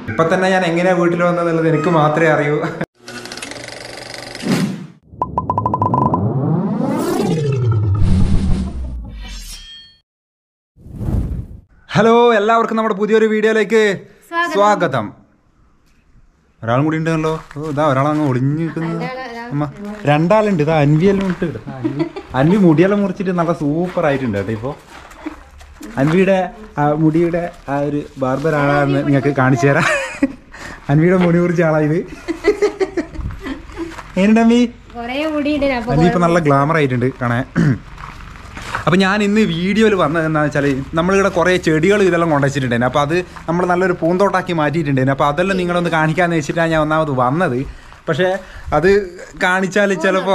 ഇപ്പൊ തന്നെ ഞാൻ എങ്ങനെയാ വീട്ടിൽ വന്നതെന്നുള്ളത് എനിക്ക് മാത്രമേ അറിയൂ ഹലോ എല്ലാവർക്കും നമ്മുടെ പുതിയൊരു വീഡിയോയിലേക്ക് സ്വാഗതം ഒരാളും കൂടി ഉണ്ടല്ലോ ഓ ഇതാ ഒരാളങ്ങ് ഒളിഞ്ഞു നിൽക്കുന്നത് അമ്മ രണ്ടാളുണ്ട് ഇതാ അൻവിയെല്ലാം ഉണ്ട് കേട്ടോ. അൻവി അൻവി മുടിയെല്ലാം മുറിച്ചിട്ട് നല്ല സൂപ്പർ ആയിട്ടുണ്ട് കേട്ടോ ഇപ്പോൾ അൻവിയുടെ ആ മുടിയുടെ ആ ഒരു ബാർബർ ആളാന്ന് നിങ്ങൾക്ക് കാണിച്ചു തരാം അൻവിയുടെ മുടി മുറിച്ച ആളാ ഇത് എങ്ങനെയുണ്ട് അമ്മി കൊറേ മുടിയുണ്ട് അപ്പൊ അൻവി ഇപ്പൊ നല്ല ഗ്ലാമർ ആയിട്ടുണ്ട് കാണാൻ അപ്പൊ ഞാൻ ഇന്ന് വീഡിയോയിൽ വന്നത് എന്താണെന്ന് വെച്ചാൽ നമ്മളിവിടെ കുറേ ചെടികൾ ഇതെല്ലാം കൊണ്ടുവച്ചിട്ടുണ്ടായിരുന്നു അപ്പോൾ അത് നമ്മൾ നല്ലൊരു പൂന്തോട്ടാക്കി മാറ്റിയിട്ടുണ്ടായിരുന്നു അപ്പോൾ അതെല്ലാം നിങ്ങളൊന്ന് കാണിക്കാന്ന് വെച്ചിട്ടാണ് ഞാൻ ഒന്നാമത് വന്നത് പക്ഷേ അത് കാണിച്ചാൽ ചിലപ്പോ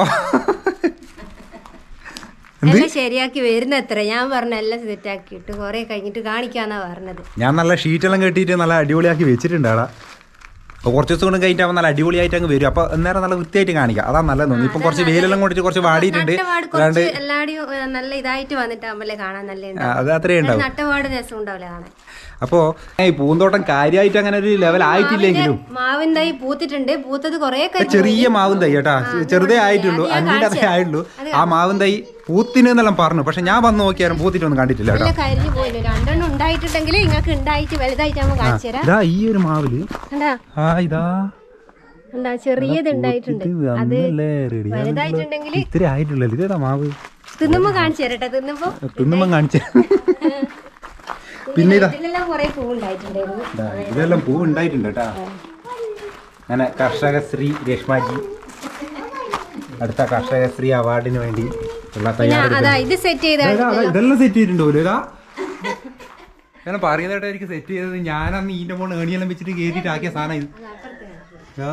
എന്ത് എല്ലാം ശരിയാക്കി വരുന്ന എത്ര ഞാൻ പറഞ്ഞ എല്ലാം സെറ്റ് ആക്കിയിട്ട് കൊറേ കഴിഞ്ഞിട്ട് കാണിക്കാന്നാ പറഞ്ഞത് ഞാൻ നല്ല ഷീറ്റെല്ലാം കെട്ടിയിട്ട് നല്ല അടിപൊളിയാക്കി വെച്ചിട്ടുണ്ട് അവിടെ അപ്പോൾ കുറച്ച് ദിവസം കൊണ്ട് കഴിഞ്ഞിട്ട് നല്ല അടിപൊളിയായിട്ട് അങ്ങ് വരും അപ്പോൾ അന്നേരം നല്ല വൃത്തിയായിട്ട് കാണിക്കാം അതാണ് നല്ലത് തോന്നുന്നു ഇപ്പം കുറച്ച് വെയിലെല്ലാം കൊണ്ടിട്ട് കുറച്ച് വാടിയിട്ടുണ്ട് നട്ടപാട് അല്ലാണ്ട് കുറച്ച് എല്ലാടിയും ഏ, നല്ല ഇതായിട്ട് വന്നിട്ടാകുമ്പല്ലേ കാണാൻ നല്ല ആ, അത് അത്രേ ഉണ്ടാവും നട്ടപാട് രസം ഉണ്ടാവില്ല കാണാൻ അപ്പോൾ ഈ പൂന്തോട്ടം കാര്യമായിട്ട് അങ്ങനെ ഒരു ലെവൽ ആയിട്ടില്ലെങ്കിലും മാവിൻ തൈ പൂത്തിട്ടുണ്ട് പൂത്തത് കൊറേ ചെറിയ മാവും തൈ കേട്ടാ ചെറുതേ ആയിട്ടുള്ളൂ അത് ഞാൻ അഞ്ചിന്റെ അതേ ആയിട്ടുള്ളൂ ആ മാവും തൈ പൂത്തിന് എന്നെല്ലാം പറഞ്ഞു പക്ഷെ ഞാൻ വന്ന് നോക്കിയാലും പൂത്തിട്ടൊന്നും കണ്ടിട്ടില്ല കേട്ടോ നല്ല കരിഞ്ഞു പോയില്ല രണ്ടെണ്ണം ഉണ്ടായിട്ടുണ്ടെങ്കിൽ നിങ്ങൾക്ക് ഉണ്ടായിട്ട് വലുതായിട്ട് നമ്മൾ കാണിച്ചു തരാം ഇതാ ഈ ഒരു മാവില് കണ്ടാ ആ ഇതാ എന്താ ചെറിയത് ഉണ്ടായിട്ടുണ്ട് ഇത് അത് വന്നല്ലേ ready. വലുതായിട്ടുണ്ടെങ്കിൽ ഇത്തിരി ആയിട്ടുള്ളല്ലോ ഇതേതാ മാവ് തിന്നുമ്പോ കാണിച്ചു തരട്ടെ തിന്നുമ്പോ തിന്നുമ്പം കാണിച്ച പിന്നെ ഇതാ ഇതിലെല്ലാം കൊറേ പൂ ഉണ്ടായിട്ടുണ്ടായിരുന്നു ഇതാ, ഇതെല്ലാം പൂ ഉണ്ടായിട്ടുണ്ട് കേട്ടാ അങ്ങനെ കർഷകശ്രീ രേഷ്മാജി അടുത്ത കർഷകശ്രീ അവാർഡിന് വേണ്ടി ഉള്ള പിന്നെ തയ്യാറെടുപ്പ് അതാ ഇത് സെറ്റ് ചെയ്ത ഇതാ, ഇതാ, ഇതെല്ലാം സെറ്റ് ചെയ്തിട്ടുണ്ടോ ഇതാ ഞാൻ പറയുന്നതായിട്ടായിരിക്കും സെറ്റ് ചെയ്തത് ഞാനന്ന് ഈന്റെ മോണ് ഏണിയെല്ലാം വെച്ചിട്ട് കയറ്റിട്ട് ആക്കിയ സാധനം ഇത് ഇതാ.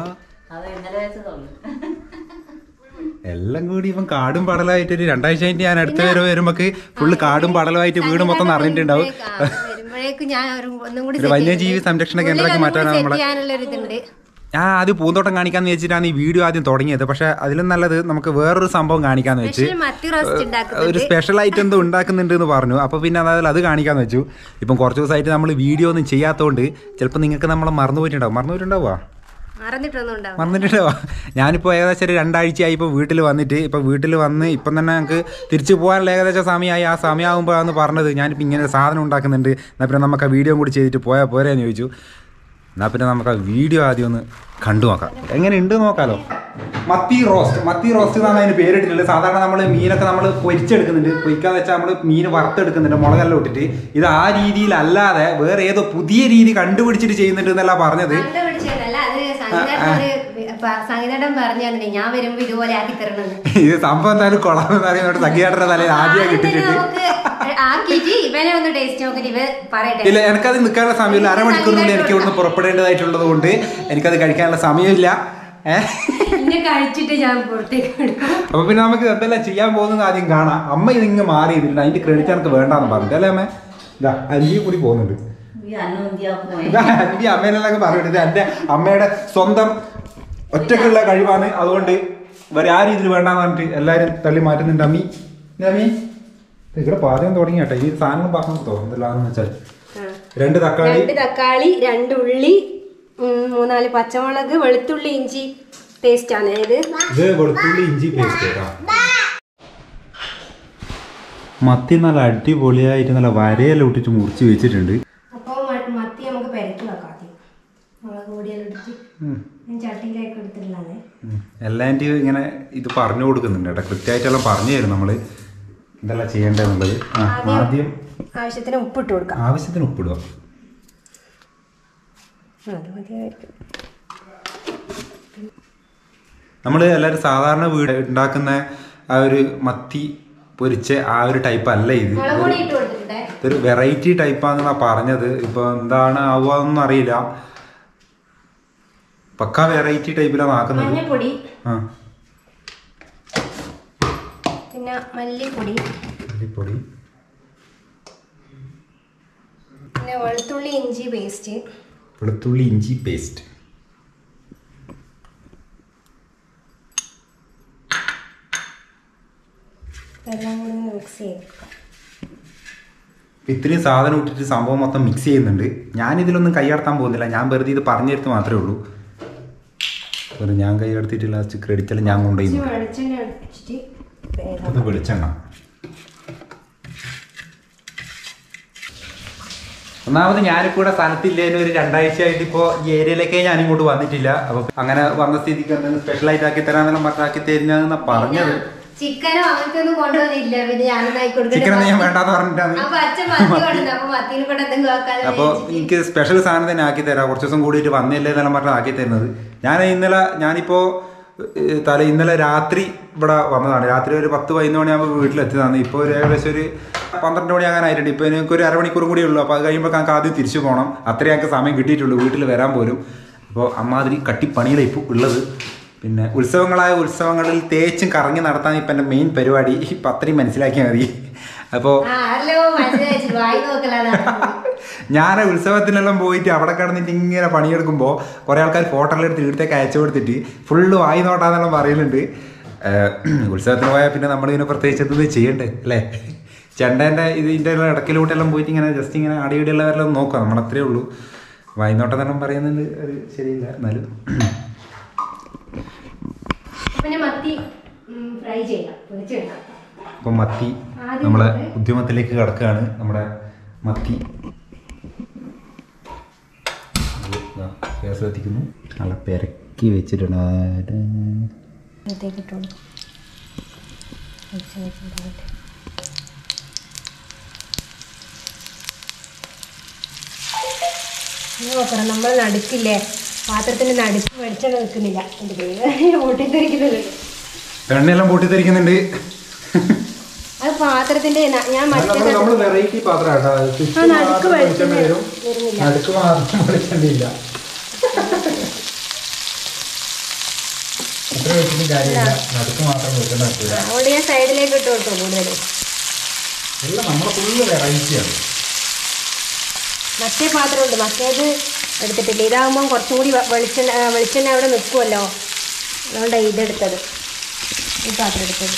എല്ലാം കൂടി ഇപ്പം കാടും പടലായിട്ട് ഒരു രണ്ടാഴ്ച കഴിഞ്ഞ് ഞാൻ അടുത്ത വരെ വരുമ്പോക്ക് ഫുള്ള് കാടും പടലുമായിട്ട് വീട് മൊത്തം നിറഞ്ഞിട്ടുണ്ടാവും വരുമ്പോഴേക്ക് ഞാൻ ഒരു ഒന്നും കൂടി ഒരു വന്യജീവി സംരക്ഷണ കേന്ദ്രമാക്കി മാറ്റാനാണ് സെറ്റ് നമ്മളെ ചെയ്യാനുള്ള ഒരു ഇതുണ്ട് ഞാൻ ആദ്യം പൂന്തോട്ടം കാണിക്കാന്ന് വെച്ചിട്ടാണ് ഈ വീഡിയോ ആദ്യം തുടങ്ങിയത് പക്ഷെ അതിലും നല്ലത് നമുക്ക് വേറൊരു സംഭവം കാണിക്കാന്ന് വെച്ച് സ്പെഷ്യൽ മത്തി റോസ്റ്റ് ഉണ്ടാക്കുന്നത് ഒരു സ്പെഷ്യൽ ആയിട്ട് എന്തോ ഉണ്ടാക്കുന്നുണ്ട് എന്ന് പറഞ്ഞു അപ്പോൾ പിന്നെ അതായത് അത് കാണിക്കാന്ന് വെച്ചു ഇപ്പം കുറച്ച് ദിവസമായിട്ട് നമ്മൾ വീഡിയോ ഒന്നും ചെയ്യാത്തതുകൊണ്ട് ചിലപ്പോൾ നിങ്ങൾക്ക് നമ്മളെ മറന്നു പോയിട്ടുണ്ടാവും മറന്നു പോയിട്ടുണ്ടാവുക മറന്നിട്ടൊന്നും ഉണ്ടാവും മറന്നിട്ടുണ്ടാവുക ഞാനിപ്പോൾ ഏകദേശം ഒരു രണ്ടാഴ്ചയായി ഇപ്പോൾ വീട്ടിൽ വന്നിട്ട് ഇപ്പോൾ വീട്ടിൽ വന്ന് ഇപ്പം തന്നെ ഞങ്ങൾക്ക് തിരിച്ചു പോകാനുള്ള ഏകദേശം സമയമായി ആ സമയമാകുമ്പോഴാണ് പറഞ്ഞത് ഞാനിപ്പോൾ ഇങ്ങനെ ഒരു സാധനം ഉണ്ടാക്കുന്നുണ്ട് എന്നാൽ പിന്നെ നമുക്ക് ആ വീഡിയോ കൂടി ചെയ്തിട്ട് പോയാൽ പോരെന്ന് ചോദിച്ചു എന്നാൽ പിന്നെ നമുക്ക് ആ വീഡിയോ ആദ്യം ഒന്ന് കണ്ടു നോക്കാം എങ്ങനെ ഉണ്ട് നോക്കാലോ മത്തി റോസ്റ്റ് മത്തി റോസ്റ്റ് എന്നാണ് അതിന് പേരിട്ടിട്ടുള്ളത് സാധാരണ നമ്മൾ മീനൊക്കെ നമ്മൾ പൊരിച്ചെടുക്കുന്നുണ്ട് പൊരിക്കാന്ന് വെച്ചാൽ നമ്മൾ മീൻ വറുത്തെടുക്കുന്നുണ്ട് മുളകെല്ലാം ഇട്ടിട്ട് ഇത് ആ രീതിയിലല്ലാതെ വേറെ ഏതോ പുതിയ രീതി കണ്ടുപിടിച്ചിട്ട് ചെയ്യുന്നുണ്ട് എന്നല്ല പറഞ്ഞത് കണ്ടുപിടിച്ചതല്ല അത് സംഗീതം പറഞ്ഞു തന്നെ ഞാൻ വരുമ്പോ ഇതുപോലെ ആക്കി തരണമെന്ന് ഇത് സംഭവം എന്തായാലും കൊള്ളാമെന്ന് പറയുന്നത് സംഗീതയുടെ തലയിൽ ആദ്യം ആദ്യം തന്നെ കിട്ടിയിട്ടുണ്ട് നമുക്ക് ആക്കിയിട്ട് ഇവനെ ഒന്ന് ടേസ്റ്റ് നോക്കിട്ട് ഇവ പറയട്ടെ ഇല്ല എനിക്കത് നിൽക്കാനുള്ള സമയമില്ല അരമണിക്കൂറിനുള്ളിൽ എനിക്ക് ഇവിടുന്ന് പുറപ്പെടേണ്ടതായിട്ടുള്ളത് കൊണ്ട് എനിക്കത് കഴിക്കാനുള്ള സമയമില്ല ഏഹ് ഇന്നെ കഴിച്ചിട്ട് ഞാൻ പുറത്തേക്ക് വിടും അപ്പൊ പിന്നെ നമുക്ക് എന്തെല്ലാം ചെയ്യാൻ പോകുന്നത് ആദ്യം കാണാം അമ്മ ഇതിങ്ങ് മാറി ഇതില്ല അതിന്റെ ക്രെഡിറ്റ് എനിക്ക് വേണ്ടാന്ന് പറഞ്ഞിട്ട് അല്ലേ അമ്മ ഇതാ അഞ്ചി കൂടി പോകുന്നുണ്ട് ഇതാ അഞ്ചി അമ്മേനെല്ലാം പറഞ്ഞിട്ട് ഇത് എന്റെ അമ്മയുടെ സ്വന്തം ഒറ്റക്കുള്ള കഴിവാണ് അതുകൊണ്ട് വേറെ ആ രീതിയിൽ വേണ്ടാന്ന് പറഞ്ഞിട്ട് എല്ലാരും തള്ളി മാറ്റുന്നുണ്ട് അമ്മി ഇതാ അമ്മി ഇത് ഇവിടെ പാചകം തുടങ്ങി കേട്ടോ ഈ സാധനങ്ങൾ പറഞ്ഞു തോന്നുന്നില്ലാന്ന് വെച്ചാൽ രണ്ട് തക്കാളി രണ്ട് തക്കാളി രണ്ട് ഉള്ളി ഉം, മൂന്നാല് പച്ചമുളക് വെളുത്തുള്ളി ഇഞ്ചി പേസ്റ്റ് ആണ് ഇത് ഇത് വെളുത്തുള്ളി ഇഞ്ചി പേസ്റ്റ് കേട്ടോ മത്തി നല്ല അടിപൊളിയായിട്ട് നല്ല വരയെല്ലാം ഇട്ടിട്ട് മുറിച്ച് വെച്ചിട്ടുണ്ട് അപ്പോൾ മത്തി നമുക്ക് പെരക്കി വെക്കാം ആദ്യം മുളക് പൊടിയെല്ലാം ഇട്ടിട്ട് ഞാൻ ചട്ടിയിലേക്ക് എടുത്തിട്ടുള്ളതാണ് എല്ലാൻ്റെയും ഇങ്ങനെ ഇത് പറഞ്ഞു കൊടുക്കുന്നുണ്ട് കേട്ടോ കൃത്യമായിട്ടെല്ലാം പറഞ്ഞു തരും നമ്മള് എന്തെല്ലാം ചെയ്യേണ്ടതെന്നുള്ളത് ആ ആദ്യം ആവശ്യത്തിന് ഉപ്പിട്ട് കൊടുക്കാം ആവശ്യത്തിന് ഉപ്പിടുക അത് മതിയായിരിക്കും നമ്മൾ എല്ലാവരും സാധാരണ വീട് ഉണ്ടാക്കുന്ന ആ ഒരു മത്തി പൊരിച്ച ആ ഒരു ടൈപ്പ് അല്ല ഇത് മുളക് പൊടി ഇട്ട് കൊടുത്തിട്ടുണ്ടേ ഇതൊരു വെറൈറ്റി ടൈപ്പാണെന്നാ പറഞ്ഞത് ഇപ്പൊ എന്താണ് ആവുകയെന്നൊന്നും അറിയില്ല പക്ക വെറൈറ്റി ടൈപ്പിലാണ് ആക്കുന്നത് മഞ്ഞപ്പൊടി ആ പിന്നെ മല്ലിപ്പൊടി മല്ലിപ്പൊടി പിന്നെ വെളുത്തുള്ളി ഇഞ്ചി പേസ്റ്റ് വെളുത്തുള്ളി ഇഞ്ചി പേസ്റ്റ് ഇതെല്ലാം കൂടി മിക്സ് ചെയ്ത് ഇത്രയും സാധനം ഇട്ടിട്ട് സംഭവം മൊത്തം മിക്സ് ചെയ്യുന്നുണ്ട് ഞാനിതിലൊന്നും കൈയടത്താൻ പോകുന്നില്ല ഞാൻ വെറുതെ ഇത് പറഞ്ഞെടുത്ത് മാത്രമേ ഉള്ളൂ വെറുതെ ഞാൻ കൈയടത്തിയിട്ട് ലാസ്റ്റ് ക്രെഡിറ്റെല്ലാം ഞാൻ കൊണ്ടുപോയി കുറച്ച് വെളിച്ചെണ്ണ ഒഴിച്ചിട്ട് വേഗം അത് വെളിച്ചെണ്ണ ഒന്നാമത് ഞാനിപ്പോ ഇവിടെ സ്ഥലത്തില്ലേനും ഒരു രണ്ടാഴ്ച ആയിട്ട് ഇപ്പോൾ ഈ ഏരിയയിലേക്കേ ഞാൻ ഇങ്ങോട്ട് വന്നിട്ടില്ല അപ്പൊ അങ്ങനെ വന്ന സ്ഥിതിക്ക് എന്തെങ്കിലും സ്പെഷ്യൽ ആയിട്ട് ആക്കി തരാന്നെല്ലാം പറഞ്ഞാക്കി തരുന്ന പറഞ്ഞത് ചിക്കനോ അങ്ങനത്തെ ഒന്നും കൊണ്ടുവന്നില്ല പിന്നെ ഞാനൊന്നായി ചിക്കൻ ഞാൻ വേണ്ടാന്ന് പറഞ്ഞിട്ടാണ് അപ്പൊ അച്ഛൻ മത്തി കൊണ്ടു അപ്പൊ മത്തിന് കൂടെ എന്തെങ്കിലും ആക്കാതെ അപ്പോൾ എനിക്ക് സ്പെഷ്യൽ സാധനം തന്നെ ആക്കി തരാം കുറച്ച് ദിവസം കൂടിയിട്ട് വന്നില്ലേ എന്നെല്ലാം പറഞ്ഞ് ആക്കി തരുന്നത് ഞാൻ ഇന്നലെ ഞാനിപ്പോൾ ഏഹ്, തല ഇന്നലെ രാത്രി ഇവിടെ വന്നതാണ് രാത്രി ഒരു പത്ത് പതിനൊന്ന് മണിയാകുമ്പോൾ വീട്ടിലെത്തിയതാണ് ഇപ്പോൾ ഒരു ഏകദേശം ഒരു പന്ത്രണ്ട് മണി ആകാനായിട്ടുണ്ട് ഇപ്പോൾ എനിക്ക് ഒരു അരമണിക്കൂറും കൂടി ഉള്ളൂ അപ്പോൾ അത് കഴിയുമ്പോൾ ഞങ്ങൾക്ക് ആദ്യം തിരിച്ചു പോകണം അത്രയും ഞങ്ങൾക്ക് സമയം കിട്ടിയിട്ടുള്ളൂ വീട്ടിൽ വരാൻ പോലും അപ്പോൾ അമ്മാതിരി കട്ടിപ്പണികളാണ് ഇപ്പോൾ ഉള്ളത് പിന്നെ ഉത്സവങ്ങളായ ഉത്സവങ്ങളിൽ തേച്ചും കറങ്ങി നടത്താൻ ഇപ്പം എൻ്റെ മെയിൻ പരിപാടി ഇപ്പം അത്രയും മനസ്സിലാക്കിയാൽ മതി അപ്പോൾ ആ ഹലോ മനസ്സിലായി വായി നോക്കലാണ് ഞാൻ ഉത്സവത്തിനെല്ലാം പോയിട്ട് അവിടെ കിടന്നിട്ട് ഇങ്ങനെ പണിയെടുക്കുമ്പോൾ കുറേ ആൾക്കാർ ഫോട്ടോ എല്ലാം എടുത്ത് ഇവിടത്തേക്ക് അയച്ചു കൊടുത്തിട്ട് ഫുള്ള് വായി നോട്ടാന്നെല്ലാം പറയുന്നുണ്ട് ഏഹ് ഉത്സവത്തിന് പോയാൽ പിന്നെ നമ്മളിതിനെ പ്രത്യേകിച്ച് എന്ത് ചെയ്യണ്ടേ അല്ലേ ചെണ്ടേൻ്റെ ഇതിൻ്റെ ഇടക്കിലൂട്ടെല്ലാം പോയിട്ട് ഇങ്ങനെ ജസ്റ്റ് ഇങ്ങനെ അടിയിടിയുള്ളവരെല്ലാം നോക്കുക നമ്മളത്രേ ഉള്ളൂ വായിനോട്ടം എന്നെല്ലാം പറയുന്നുണ്ട് ഒരു ശരിയില്ല എന്നാലും പിന്നെ മത്തി ഫ്രൈ ചെയ്യാം പൊരിച്ചെടുക്കാം അപ്പം മത്തി ആദ്യം നമ്മളെ നമ്മള് ഉദ്യമത്തിലേക്ക് കടക്കുകയാണ് നമ്മുടെ മത്തി ഗ്യാസ് കത്തിക്കുന്നു നല്ല പെരക്കി വെച്ചിട്ടുണ്ട് അകത്തേക്ക് ഇട്ട് കൊടുക്കും വെളിച്ചെണ്ണ ചൂടാകട്ടെ. ഇത് നോക്കണം നമ്മൾ നടുക്കില്ലേ പാത്രത്തിന്റെ നടുക്ക് വെളിച്ചെണ്ണ വെക്കുന്നില്ല എൻ്റെ പേര് പൊട്ടിത്തെറിക്കുന്നത് എണ്ണയെല്ലാം പൊട്ടിത്തെറിക്കുന്നുണ്ട് അത് പാത്രത്തിന്റെ ന- ഞാൻ മറ്റേ നമ്മൾ വെറൈറ്റി പാത്രമാണ് ആ, നടുക്ക് വെളിച്ചെണ്ണ വരുന്നില്ല നടുക്ക് മാത്രം വെളിച്ചെണ്ണയില്ല എത്ര വെച്ചിട്ടും കാര്യമില്ല നടുക്ക് മാത്രം വെളിച്ചെണ്ണ വെക്കില്ല അതുകൊണ്ട് ഞാൻ സൈഡിലേക്ക് ഇട്ട് കൊടുത്തു കൂടുതലും എല്ലാം നമ്മളെ ഫുള്ള് വെറൈറ്റിയാണ് മറ്റേ പാത്രമുണ്ട് മറ്റേത് എടുത്തിട്ടില്ല ഇതാകുമ്പം കുറച്ചും കൂടി വെ- വെളിച്ചെണ്ണ ആ, വെളിച്ചെണ്ണ അവിടെ നിൽക്കുമല്ലോ അതുകൊണ്ടാണ് ഇതെടുത്തത് ഈ പാത്രം എടുത്തത്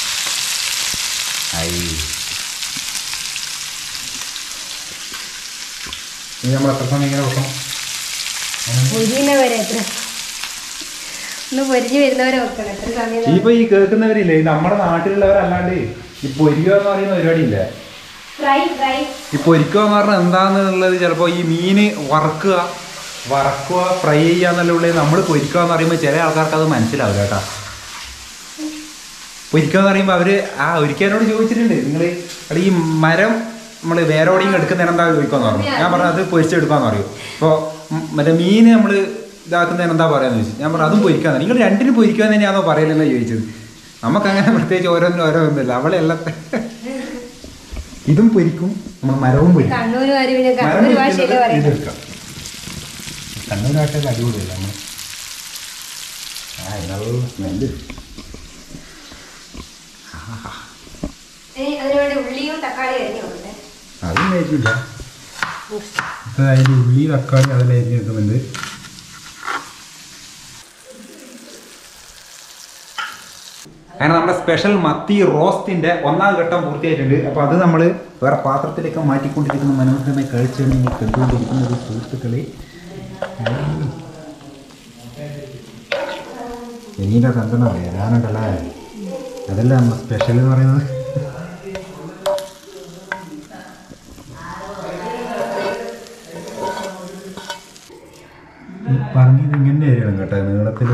ഇനി നമ്മൾ എത്ര സമയം ഇങ്ങനെ വെക്കണം പൊരിയുന്ന വരെ എത്ര ഒന്ന് പൊരിഞ്ഞ് വരുന്നവരെ വെക്കണം എത്ര സമയം ഇപ്പൊ ഈ കേൾക്കുന്നവരില്ലേ ഈ നമ്മുടെ നാട്ടിലുള്ളവരല്ലാണ്ട് ഈ പൊരിക്കുക എന്ന് പറയുന്ന പരിപാടിയില്ലേ ഫ്രൈ ഫ്രൈ ഈ പൊരിക്കുക എന്ന് പറഞ്ഞാൽ എന്താണെന്നുള്ളത് ചിലപ്പോൾ ഈ മീന് വറക്കുക വറക്കുക ഫ്രൈ ചെയ്യുക എന്നുള്ള ഉള്ളിൽ നമ്മൾ പൊരിക്കുക എന്ന് പറയുമ്പോൾ ചില ആൾക്കാർക്ക് അത് മനസ്സിലാവില്ല കേട്ടാ പൊരിക്കുക എന്ന് പറയുമ്പോൾ അവര് ആ ഒരിക്കലോട് ചോദിച്ചിട്ടുണ്ട് നിങ്ങൾ അവിടെ ഈ മരം നമ്മൾ വേരോടെയും എടുക്കുന്നതിന് എന്താ ചോദിക്കാന്ന് പറഞ്ഞു ഞാൻ പറഞ്ഞു അത് പൊരിച്ചെടുക്കാന്ന് പറയും ഇപ്പോൾ മറ്റേ മീന് നമ്മൾ ഇതാക്കുന്നതിന് എന്താ പറയാന്ന് ചോദിച്ചു ഞാൻ പറഞ്ഞു അതും പൊരിക്കാന്ന് നിങ്ങൾ രണ്ടിനും പൊരിക്കുക തന്നെയാണോ പറയലെന്ന് ചോദിച്ചത് നമുക്കങ്ങനെ പ്രത്യേകിച്ച് ഓരോന്നിനും ഓരോന്നില്ല അവളെ എല്ലാം ഇതും പൊരിക്കും നമ്മൾ മരവും പൊരിക്കും കണ്ണൂരുകാർ പിന്നെ മരം കണ്ണൂർ ഭാഷയില് പൊരിക്കുന്നത് പറയുന്നത് ഇതെടുക്കാം കണ്ണൂർ ഭാഷയിൽ അടിപൊളിയല്ല നമ്മൾ ആ നല്ല സ്മെല്ല് ഇനി അതിനുവേണ്ടി ഉള്ളിയും തക്കാളിയും അരിഞ്ഞു കൊടുക്കട്ടെ അതും കഴിക്കില്ല ഇപ്പൊ അതിൽ ഉള്ളി തക്കാളി അതിൽ അരിഞ്ഞ് വെക്കുന്നുണ്ട് അങ്ങനെ നമ്മുടെ സ്പെഷ്യൽ മത്തി റോസ്റ്റിന്റെ ഒന്നാം ഘട്ടം പൂർത്തിയായിട്ടുണ്ട് അപ്പോൾ അത് നമ്മൾ വേറെ പാത്രത്തിലേക്ക് മാറ്റിക്കൊണ്ടിരിക്കുന്ന മനോഹരമായി കഴിച്ചാണ് നിങ്ങൾ കണ്ടുകൊണ്ടിരിക്കുന്നത് സുഹൃത്തുക്കളെ ഇനിയുടെ തന്തന വരാനുണ്ടല്ലേ അതല്ല നമ്മൾ സ്പെഷ്യൽ എന്ന് പറയുന്നത് പറഞ്ഞത് ഇങ്ങനെ അരിയണം കേട്ടോ നീളത്തിൽ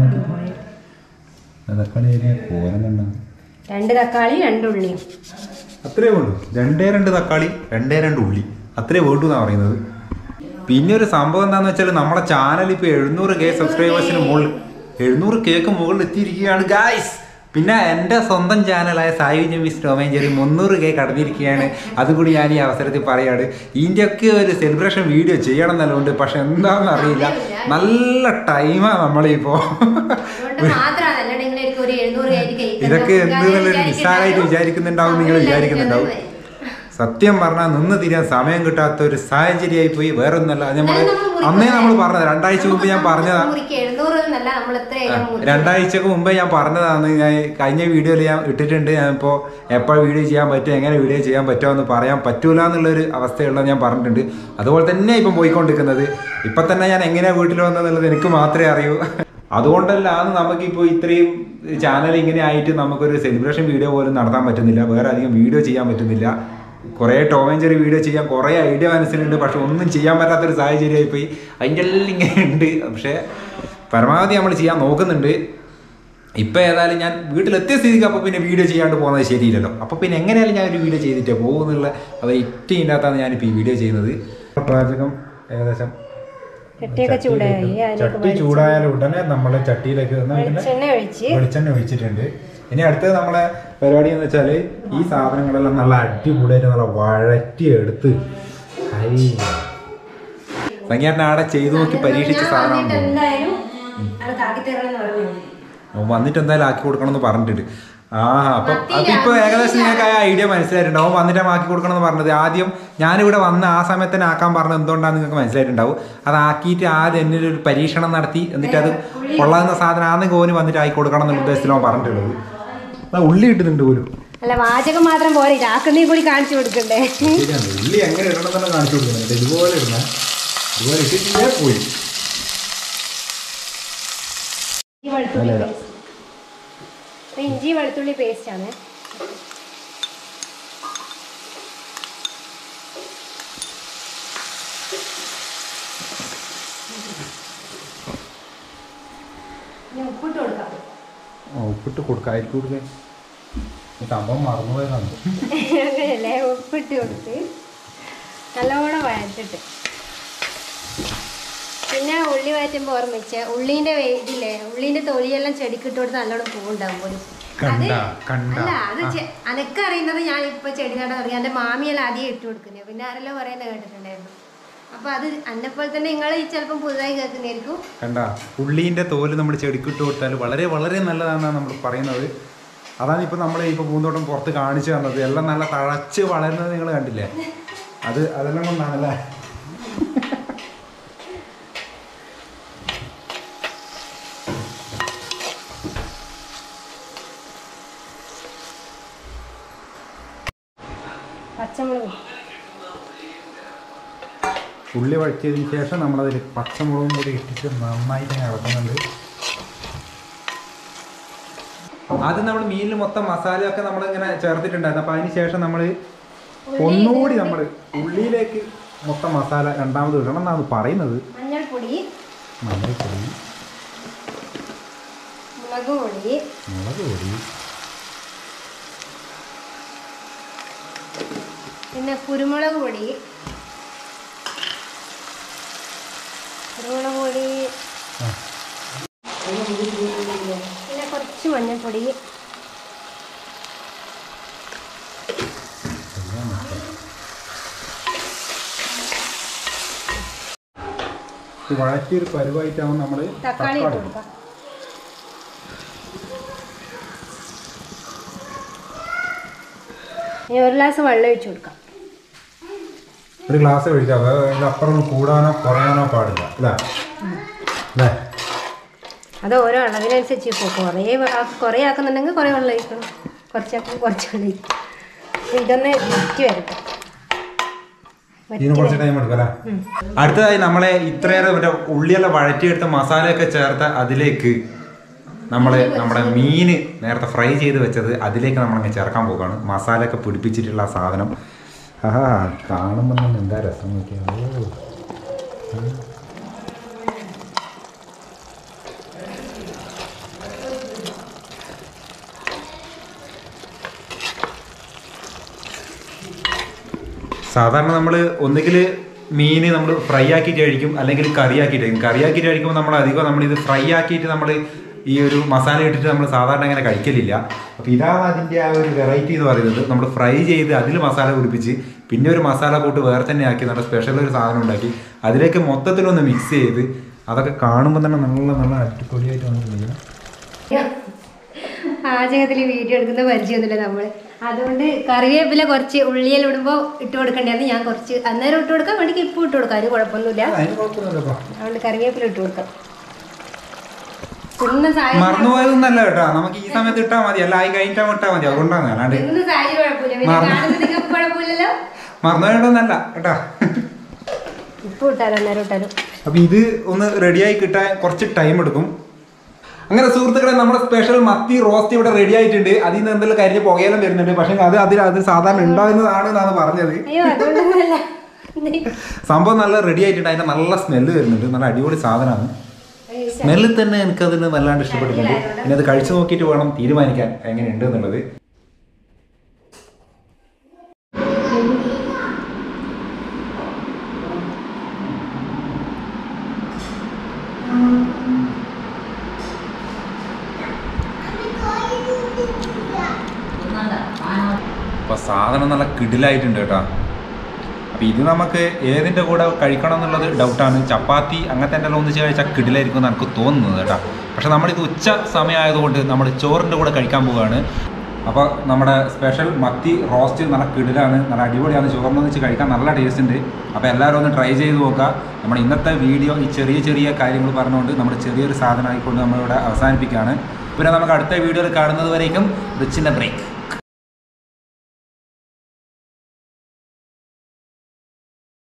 തക്കാളി അരിയ പോരണ്ട രണ്ട് തക്കാളി രണ്ട് ഉള്ളിയും അത്രേ വേണ്ടു രണ്ടേ രണ്ട് തക്കാളി രണ്ടേ രണ്ട് ഉള്ളി അത്രേ വേണ്ടു എന്നാ പറയുന്നത് പിന്നെ ഒരു സംഭവം എന്താന്ന് വെച്ചാൽ നമ്മുടെ ചാനൽ ഇപ്പൊ എഴുന്നൂറ് കെ സബ്സ്ക്രൈബേഴ്സിന് മുകളിൽ എഴുന്നൂറ് കേക്ക് മുകളിൽ എത്തിയിരിക്കുകയാണ് ഗായ്സ് പിന്നെ എൻ്റെ സ്വന്തം ചാനലായ സായി ജെമിസ് ടോമേഞ്ചേരി മുന്നൂറ് കെ കടന്നിരിക്കുകയാണ് അതുകൂടി ഞാൻ ഈ അവസരത്തിൽ പറയാണ് ഇതിൻ്റെയൊക്കെ ഒരു സെലിബ്രേഷൻ വീഡിയോ ചെയ്യണം എന്നുള്ളതുകൊണ്ട് പക്ഷെ എന്താണെന്ന് അറിയില്ല നല്ല ടൈമാണ് നമ്മളിപ്പോൾ അതുകൊണ്ട് മാത്രമാണ് അല്ലാണ്ട് ഇങ്ങനെ ഒരു എഴുന്നൂറ് കയറ്റി കഴിക്കുന്നത് ഇതൊക്കെ നമുക്ക് എന്ത് ആരും നല്ലൊരു നിസ്സാരമായിട്ട് വിചാരിക്കണ്ടാവും. വിചാരിക്കുന്നുണ്ടാവും നിങ്ങൾ അതില്ല, വിചാരിക്കുന്നുണ്ടാവും ഇതൊന്നും സത്യം പറഞ്ഞാൽ നിന്ന് തിരിയാൻ സമയം കിട്ടാത്ത ഒരു സാഹചര്യമായി പോയി വേറെ ഒന്നല്ല അത് നമ്മൾ അന്നേ നമ്മൾ പറഞ്ഞത് രണ്ടാഴ്ച മുമ്പ് ഞാൻ പറഞ്ഞതാ മുറിക്ക് എഴുന്നൂറ് എന്നല്ല നമ്മൾ എത്രയായാലും മുറിക്കും. രണ്ടാഴ്ചക്ക് മുമ്പേ ഞാൻ പറഞ്ഞതാണ് ഞാൻ കഴിഞ്ഞ വീഡിയോയിൽ ഞാൻ ഇട്ടിട്ടുണ്ട് ഞാൻ ഇപ്പോൾ എപ്പോൾ വീഡിയോ ചെയ്യാൻ പറ്റും എങ്ങനെ വീഡിയോ ചെയ്യാൻ പറ്റുമെന്ന് പറയാൻ പറ്റൂല എന്നുള്ളൊരു അവസ്ഥയുള്ള ഞാൻ പറഞ്ഞിട്ടുണ്ട് അതുപോലെ തന്നെ ഇപ്പം പോയിക്കൊണ്ടിരിക്കുന്നത് ഇപ്പം തന്നെ ഞാൻ എങ്ങനെയാണ് വീട്ടിൽ വന്നതെന്നുള്ളത് എനിക്ക് മാത്രമേ അറിയൂ അതുകൊണ്ടല്ലാണ് നമുക്കിപ്പോൾ ഇത്രയും ചാനൽ ഇങ്ങനെ ആയിട്ട് നമുക്കൊരു സെലിബ്രേഷൻ വീഡിയോ പോലും നടത്താൻ പറ്റുന്നില്ല വേറെ അധികം വീഡിയോ ചെയ്യാൻ പറ്റുന്നില്ല കുറേ ടോം ആൻഡ് ജെറി വീഡിയോ ചെയ്യാൻ കുറേ ഐഡിയ മനസ്സിലുണ്ട് പക്ഷെ ഒന്നും ചെയ്യാൻ പറ്റാത്തൊരു സാഹചര്യമായി പോയി അതിൻ്റെ എല്ലാം ഇങ്ങനെ ഉണ്ട് പക്ഷേ പരമാവധി നമ്മൾ ചെയ്യാൻ നോക്കുന്നുണ്ട് ഇപ്പം ഏതായാലും ഞാൻ വീട്ടിലെത്തിയ സ്ഥിതിക്ക് അപ്പോൾ പിന്നെ വീഡിയോ ചെയ്യാണ്ട് പോകുന്നത് ശരിയില്ലല്ലോ അപ്പോൾ പിന്നെ എങ്ങനെയായാലും ഞാൻ ഒരു വീഡിയോ ചെയ്തിട്ടേ പോകുന്നുള്ള അവർ ഇറ്റ ഇല്ലാത്താണ് ഞാനിപ്പോൾ ഈ വീഡിയോ ചെയ്യുന്നത് പാചകം ഏകദേശം ചട്ടിയൊക്കെ ചൂടായി അതിലേക്ക് ചട്ടി ചൂടായാൽ ഉടനെ നമ്മൾ ചട്ടിയിലേക്ക് വന്ന് പിന്നെ വെളിച്ചെണ്ണ ഒഴിച്ച് വെളിച്ചെണ്ണ ഒഴിച്ചിട്ടുണ്ട് ഇനി അടുത്തത് നമ്മളെ പരിപാടി എന്ന് വെച്ചാൽ ഈ സാധനങ്ങളെല്ലാം നല്ല അടിപൊളിയായിട്ട് നല്ല വഴറ്റി എടുത്ത് സംഗീതനെ അവിടെ ചെയ്തു നോക്കി പരീക്ഷിച്ച ഞാൻ സാധനമാണ് വന്നിട്ട് എന്തായാലും അത് കാക്കി തരണം എന്ന് പറഞ്ഞു അവൻ വന്നിട്ട് എന്തായാലും ആക്കി കൊടുക്കണം എന്ന് പറഞ്ഞിട്ടുണ്ട് ആ അപ്പം അപ്പൊ ഇപ്പൊ ഏകദേശം നിങ്ങൾക്ക് ആ ഐഡിയ മനസ്സിലായിട്ടുണ്ടാവും അവൻ വന്നിട്ട് ആക്കി കൊടുക്കണം എന്ന് പറഞ്ഞത് ആദ്യം ഞാനിവിടെ വന്ന് ആ സമയത്ത് തന്നെ ആക്കാൻ പറഞ്ഞത് എന്തുകൊണ്ടാന്ന് നിങ്ങൾക്ക് മനസ്സിലായിട്ടുണ്ടാവും അത് ആക്കിയിട്ട് ആദ്യം എന്നിൽ ഒരു പരീക്ഷണം നടത്തി എന്നിട്ട് അത് കൊള്ളാവുന്ന സാധനം ആണെങ്കിൽ ഓന് വന്നിട്ട് ആക്കി കൊടുക്കണം എന്നുള്ള ഉദ്ദേശത്തിൽ അവൻ പറഞ്ഞിട്ടുള്ളത് ആ ഉള്ളി ഇട്ടിട്ടുണ്ട് പോലും അല്ല വാചകം മാത്രം പോരെ ആക്കുന്നേ കൂടി കാണിച്ചു കൊടുക്കണ്ടേ ശരിയാണ് ഉള്ളി എങ്ങനെ ഇടണം തന്നെ കാണിച്ചു കൊടുക്കുന്നുണ്ട് ഇതുപോലെ ഇടുന്ന ഇതുപോലെ ഇട്ടിട്ടില്ലേ പോയി ഇഞ്ചി വെളുത്തുള്ളി പേസ്റ്റ് ഇഞ്ചി വെളുത്തുള്ളി പേസ്റ്റ് ആണ് ഇനി ഉപ്പിട്ട് കൊടുക്കാം ആ, ഉപ്പിട്ട് കൊടുക്കാം അരിക്ക് കൊടുക്കാൻ ഈ സംഭവം മറന്നുപോയതാണ് അങ്ങനെയല്ലേ ഉപ്പിട്ട് കൊടുത്ത് നല്ലോണം വഴറ്റിട്ട് പിന്നെ ഉള്ളി വഴറ്റുമ്പോൾ ഓർമ്മിച്ച ഉള്ളീൻ്റെ ഇതില്ലേ ഉള്ളീൻ്റെ തൊലിയെല്ലാം ചെടിക്കിട്ട് കൊടുത്ത് നല്ലോണം പൂവുണ്ടാവും പോലും കണ്ട, അത് കണ്ട. അല്ല അത് ചെ- അനക്കറിയുന്നത് ഞാൻ ഇപ്പൊ ചെടി നടാൻ തുടങ്ങി എൻ്റെ മാമിയെല്ലാം ആദ്യം ഇട്ട് കൊടുക്കുന്നത് പിന്നെ ആരെല്ലാം പറയുന്നത് കേട്ടിട്ടുണ്ടായിരുന്നു അപ്പൊ അത് അന്നെപ്പോലെ തന്നെ നിങ്ങൾ ചിലപ്പം പുതുതായി കേൾക്കുന്നതായിരിക്കും കണ്ട ഉള്ളീൻ്റെ തോല് നമ്മൾ ചെടിക്കിട്ട് കൊടുത്താൽ വളരെ വളരെ നല്ലതാണെന്നാണ് നമ്മൾ പറയുന്നത് അതാണ് ഇപ്പോൾ നമ്മൾ ഇപ്പോൾ പൂന്തോട്ടം പുറത്ത് കാണിച്ചു തന്നത് എല്ലാം നല്ല തഴച്ച് വളരുന്നത് നിങ്ങൾ കണ്ടില്ലേ അത് അതെല്ലാം കൊണ്ടാണല്ലേ പച്ചമുളക് ഉള്ളി വഴറ്റിയതിന് ശേഷം നമ്മളതിൽ പച്ചമുളകും കൂടി ഇട്ടിട്ട് നന്നായിട്ട് ഇങ്ങനെ ഇളക്കുന്നുണ്ട് ആദ്യം നമ്മൾ മീനിൽ മൊത്തം മസാലയൊക്കെ നമ്മൾ ഇങ്ങനെ ചേർത്തിട്ടുണ്ടായിരുന്നു അപ്പോൾ അതിന് ശേഷം നമ്മൾ ഒന്നുകൂടി നമ്മൾ ഉള്ളിയിലേക്ക് മൊത്തം മസാല രണ്ടാമത് ഇടണം എന്നാണ് പറയുന്നത് മഞ്ഞൾപ്പൊടി മഞ്ഞൾപ്പൊടി മുളക് പൊടി മുളക് പൊടി പിന്നെ കുരുമുളക് പൊടി കുരുമുളക് പൊടി ആ. പിന്നെ കുറച്ച് മഞ്ഞൾപ്പൊടി ഇത് വഴറ്റിയൊരു പരുവായിട്ടാവും നമ്മൾ തക്കാളി ഇട്ട് കൊടുക്കാം ഇനി ഒരു ഗ്ലാസ് വെള്ളം ഒഴിച്ചു കൊടുക്കാം ഒരു ഗ്ലാസ് ഒഴിക്കാം അത് അപ്പുറം കൂടാനോ കുറയാനോ പാടില്ല അല്ലേ അല്ലേ അത് ഓരോ അളവിനനുസരിച്ച് ഇപ്പോൾ കുറേ ആ- കുറേ ആക്കുന്നുണ്ടെങ്കിൽ കുറേ വെള്ളം ഒഴിക്കണം കുറച്ചാക്കുമ്പോൾ കുറച്ച് വെള്ളം ഒഴിക്കണം ഇതൊന്ന് വറ്റി വരട്ടെ ഇതിന് കുറച്ച് ടൈം എടുക്കും അല്ലേ അടുത്തതായി നമ്മളെ ഇത്രയേറെ മറ്റേ ഉള്ളിയെല്ലാം വഴറ്റിയെടുത്ത മസാലയൊക്കെ ചേർത്ത അതിലേക്ക് നമ്മൾ നമ്മുടെ മീന് നേരത്തെ ഫ്രൈ ചെയ്ത് വെച്ചത് അതിലേക്ക് നമ്മളങ്ങ് ചേർക്കാൻ പോകുകയാണ് മസാലയൊക്കെ പിടിപ്പിച്ചിട്ടുള്ള ആ സാധനം ആഹാ കാണുമ്പോൾ തന്നെ എന്താ രസം നോക്കിയാൽ സാധാരണ നമ്മൾ ഒന്നുകിൽ മീൻ നമ്മൾ ഫ്രൈ ആക്കിയിട്ട് കഴിക്കും അല്ലെങ്കിൽ കറി ആക്കിയിട്ട് കഴിക്കും കറി ആക്കിയിട്ട് കഴിക്കുമ്പോൾ നമ്മൾ അധികം നമ്മളിത് ഫ്രൈ ആക്കിയിട്ട് നമ്മൾ ഈ ഒരു മസാല ഇട്ടിട്ട് നമ്മൾ സാധാരണ അങ്ങനെ കഴിക്കലില്ല അപ്പോൾ ഇതാണ് അതിൻ്റെ ആ ഒരു വെറൈറ്റി എന്ന് പറയുന്നത് നമ്മൾ ഫ്രൈ ചെയ്ത് അതിൽ മസാല പിടിപ്പിച്ച് പിന്നെ ഒരു മസാല കൂട്ട് വേറെ തന്നെ ആക്കി നമ്മുടെ സ്പെഷ്യൽ ഒരു സാധനം ഉണ്ടാക്കി അതിലേക്ക് മൊത്തത്തിലൊന്ന് മിക്സ് ചെയ്ത് അതൊക്കെ കാണുമ്പോൾ തന്നെ നല്ല നല്ല അടിപൊളിയായിട്ട് വന്നിട്ടുണ്ട് പാചകത്തിൽ വീഡിയോ എടുക്കുന്ന പരിചയമൊന്നുമില്ല നമ്മൾ അതുകൊണ്ട് കറിവേപ്പില കുറച്ച് ഉള്ളിയിൽ ഇടുമ്പോൾ ഇട്ട് കൊടുക്കേണ്ടത് ഞാൻ കുറച്ച് അന്നേരം ഇട്ട് കൊടുക്കാം വേണ്ടിക്ക് ഇപ്പം ഇട്ട് കൊടുക്കാം അതിന് കുഴപ്പമൊന്നുമില്ല അതിന് കുഴപ്പമൊന്നുമില്ലപ്പാ. അതുകൊണ്ട് കറിവേപ്പില ഇട്ട് കൊടുക്കാം തിന്ന സാഹചര്യം മറന്നുപോയതൊന്നല്ല കേട്ടോ നമുക്ക് ഈ സമയത്ത് ഇട്ടാ മതി അല്ല ആയി കഴിഞ്ഞിട്ടാ ഇട്ടാ മതി അതുകൊണ്ടാണ് അല്ലാണ്ട് തിന്ന സാഹചര്യം കുഴപ്പമില്ല പിന്നെ മറന്നു. കാണുന്നത് നിങ്ങൾക്ക് കുഴപ്പമില്ലല്ലോ മറന്നുപോയതൊന്നല്ല കേട്ടാ ഉപ്പ് ഇട്ടാലും അന്നേരം ഇട്ടാലും അപ്പൊ ഇത് ഒന്ന് റെഡിയായി കിട്ടാൻ കുറച്ച് ടൈം എടുക്കും അങ്ങനെ സുഹൃത്തുക്കളെ നമ്മുടെ സ്പെഷ്യൽ മത്തി റോസ്റ്റ് ഇവിടെ റെഡി ആയിട്ടുണ്ട് അതിൽ നിന്ന് എന്തെങ്കിലും കരിഞ്ഞ് പുകയെല്ലാം വരുന്നുണ്ട് പക്ഷെ അത് അതിൽ അത് സാധാരണ ഉണ്ടാകുന്നതാണ് എന്നാണ് പറഞ്ഞത് അയ്യോ അതുകൊണ്ടൊന്നുമല്ല സംഭവം നല്ല റെഡി ആയിട്ടുണ്ട് അതിന്റെ നല്ല സ്മെല്ല് വരുന്നുണ്ട് നല്ല അടിപൊളി സാധനമാണ് സ്മെല്ലിൽ തന്നെ എനിക്കതിന് വല്ലാണ്ട് ഇഷ്ടപ്പെട്ടിട്ടുണ്ട് പിന്നെ അത് കഴിച്ചു നോക്കിയിട്ട് വേണം തീരുമാനിക്കാൻ എങ്ങനെയുണ്ട് എന്നുള്ളത് അപ്പൊ സാധനം നല്ല കിടിലായിട്ടുണ്ട് കേട്ടോ അപ്പൊ ഇത് നമുക്ക് ഏതിന്റെ കൂടെ കഴിക്കണം എന്നുള്ളത് ഡൗട്ടാണ് ചപ്പാത്തി അങ്ങനത്തെ എന്തെല്ലാം ഒന്നിച്ച് കഴിച്ചാൽ കിടിലായിരിക്കും എന്ന് എനിക്ക് തോന്നുന്നത് കേട്ടോ പക്ഷെ നമ്മളിത് ഉച്ച സമയമായതുകൊണ്ട് നമ്മൾ ചോറിന്റെ കൂടെ കഴിക്കാൻ പോവുകയാണ് അപ്പോൾ നമ്മുടെ സ്പെഷ്യൽ മത്തി റോസ്റ്റ് നല്ല കിടിലാണ് നല്ല അടിപൊളിയാണ് ചോറിന് വെച്ച് കഴിക്കാൻ നല്ല ടേസ്റ്റ് ഉണ്ട് അപ്പോൾ എല്ലാവരും ഒന്ന് ട്രൈ ചെയ്ത് നോക്കുക നമ്മുടെ ഇന്നത്തെ വീഡിയോ ഈ ചെറിയ ചെറിയ കാര്യങ്ങൾ പറഞ്ഞുകൊണ്ട് നമ്മുടെ ചെറിയൊരു സാധനമായിക്കൊണ്ട് നമ്മളിവിടെ അവസാനിപ്പിക്കുകയാണ് പിന്നെ നമുക്ക് അടുത്ത വീഡിയോയിൽ കാണുന്നത് വരേക്കും റിച്ചിൻ്റെ ബ്രേക്ക്